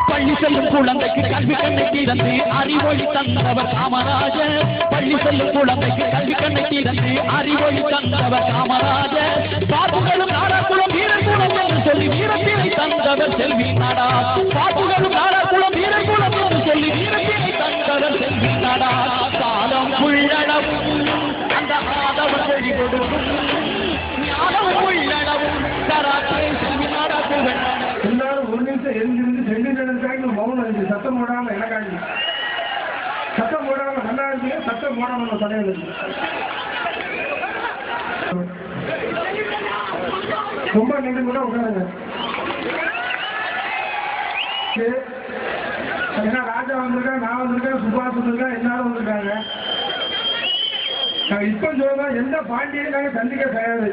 பள்ளி செல்லும் குழந்தைக்கு கல்வி கண்ணை திறந்து அறிவொளி தந்தவர் காமராஜர் பள்ளி செல்லும் குழந்தைக்கு கல்வி கண்ணை திறந்து அறிவொளி தந்தவர் காமராஜர் பாப்புகளும் நாடாக்குளம் வீரகுலம் என்று சொல்லி வீரத்தினை தந்தவர் செல்வி நாடா பாப்புகளும் நாடாக்குளம் வீரகுலம் என்று சொல்லி வீரத்தினை தந்தவர் செல்வி நாடா காலம் உள்ளளவும் அந்த ஆதவர் செழி கொடுக்கும் ஞானம் உள்ளளவும் தராத்தே செல்வி நாடா புகழ் எல்லாரும் ஒரு நிமிஷம் எழுந்திருந்து ரெண்டு நிமிஷம் மௌனம் இருக்கு சத்தம் போடாம எனக்காண்டி சத்தம் போடாம நல்லா இருக்கு சத்தம் போடாம நம்ம தலைவர் இருக்கு ரொம்ப நின்று கூட உட்காருங்க சரி. ஏன்னா ராஜா வந்திருக்கேன் நான் வந்திருக்கேன் சுபாஷ் வந்திருக்கேன் எல்லாரும் வந்திருக்காங்க நான் இப்ப சொல்றேன் எந்த பாண்டியையும் நாங்க சந்திக்க தயாரு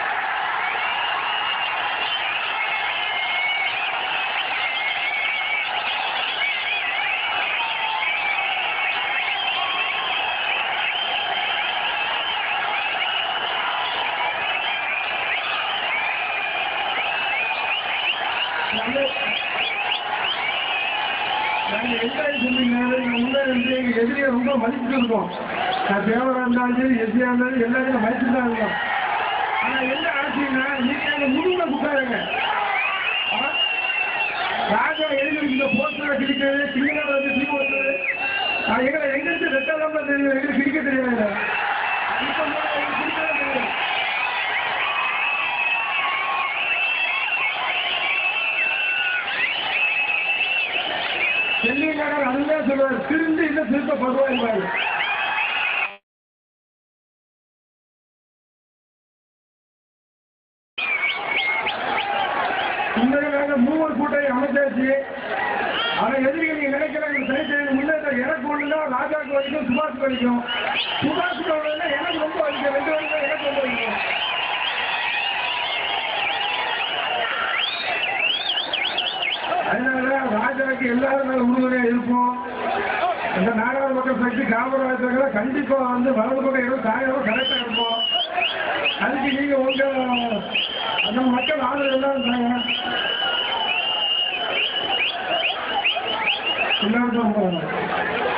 நாங்க என்ஜாய் சொன்னீங்க உள்ள இருந்து எங்க எதிரியை ரொம்ப மதிச்சுட்டு இருக்கோம் நான் தேவரா இருந்தாலும் சரி எஸ்டியா இருந்தாலும் எல்லாரையும் மதிச்சுட்டு தான் இருக்கோம் ஆனா என்ன ஆசைன்னா நீங்க எங்க முதுகுல குத்தாருங்க ராஜா எழுதி இந்த போஸ்டர் கிழிக்கிறது சிங்கள வந்து தீ ஓட்டுறது எங்களை எங்க இருந்து ரெட்டாலாம் தெரியும் எங்களுக்கு கிழிக்க தெரியாது இப்ப முதல்ல எங்களுக்கு கிழிக்கவே தெரியாது செல்லிக்காரர் அதுதான் சொல்லுவார் திருந்து இன்னும் திருத்த பகவான் இன்றைக்கு நாங்க மூவர் கூட்டை அமைச்சாச்சு ஆனா எதிரிகள் நீங்க நினைக்கிறாங்க தனித்தனி முன்னேற்றம் எனக்கு ஒண்ணுனா ராஜாக்கு வரைக்கும் சுபாஷ் வரைக்கும் சுபாஷுக்கு ஒண்ணுனா எனக்கு ரொம்ப வலிக்கும் ரெண்டு வரைக்கும் எனக்கு ரொம்ப வலிக்கும் அதனால ராஜாக்கு எல்லாரும் மேல உறுதுணையா இருப்போம் இந்த நாடாளு மக்கள் சக்தி காமராஜர்கள் கண்டிப்பா வந்து வலது பக்கம் இருபது ஆயிரம் கரெக்டா இருப்போம் அதுக்கு நீங்க உங்க நம்ம மக்கள் ஆதரவு எல்லாம் இருந்தாங்க எல்லாருக்கும்